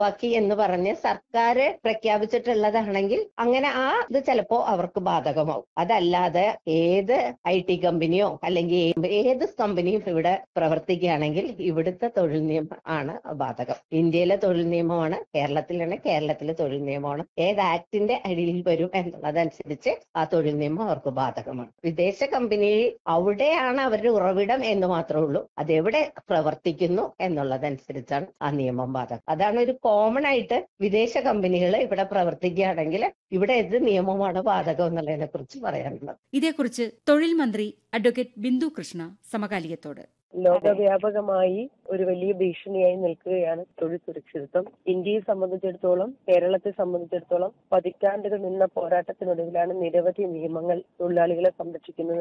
നടപ്പാക്കി എന്ന് പറഞ്ഞ് സർക്കാർ പ്രഖ്യാപിച്ചിട്ടുള്ളതാണെങ്കിൽ അങ്ങനെ ആ ഇത് ചിലപ്പോ അവർക്ക് ബാധകമാവും അതല്ലാതെ ഏത് ഐ ടി കമ്പനിയോ അല്ലെങ്കിൽ ഏത് കമ്പനിയും ഇവിടെ പ്രവർത്തിക്കുകയാണെങ്കിൽ ഇവിടുത്തെ തൊഴിൽ നിയമം ആണ് ബാധകം ഇന്ത്യയിലെ തൊഴിൽ നിയമമാണ് കേരളത്തിലാണ് കേരളത്തിലെ തൊഴിൽ നിയമമാണ് ഏത് ആക്ടിന്റെ അടിയിൽ വരും എന്നുള്ളതനുസരിച്ച് ആ തൊഴിൽ നിയമം അവർക്ക് ബാധകമാണ് വിദേശ കമ്പനി അവിടെയാണ് അവരുടെ ഉറവിടം എന്ന് മാത്രമേ ഉള്ളൂ അതെവിടെ പ്രവർത്തിക്കുന്നു എന്നുള്ളതനുസരിച്ചാണ് ആ നിയമം ബാധകം അതാണ് ഒരു കോമൺ ആയിട്ട് വിദേശ കമ്പനികൾ ഇവിടെ പ്രവർത്തിക്കുകയാണെങ്കിൽ ഇവിടെ ഏത് നിയമമാണ് ബാധകം എന്നുള്ളതിനെ കുറിച്ച് പറയാനുള്ളത് ഇതേക്കുറിച്ച് തൊഴിൽ മന്ത്രി അഡ്വക്കേറ്റ് ബിന്ദു കൃഷ്ണ സമകാലികത്തോട് ലോകവ്യാപകമായി ഒരു വലിയ ഭീഷണിയായി നിൽക്കുകയാണ് തൊഴിൽ സുരക്ഷിതത്വം ഇന്ത്യയെ സംബന്ധിച്ചിടത്തോളം കേരളത്തെ സംബന്ധിച്ചിടത്തോളം പതിറ്റാണ്ടുകൾ നിന്ന പോരാട്ടത്തിനൊടുവിലാണ് നിരവധി നിയമങ്ങൾ തൊഴിലാളികളെ സംരക്ഷിക്കുന്നത്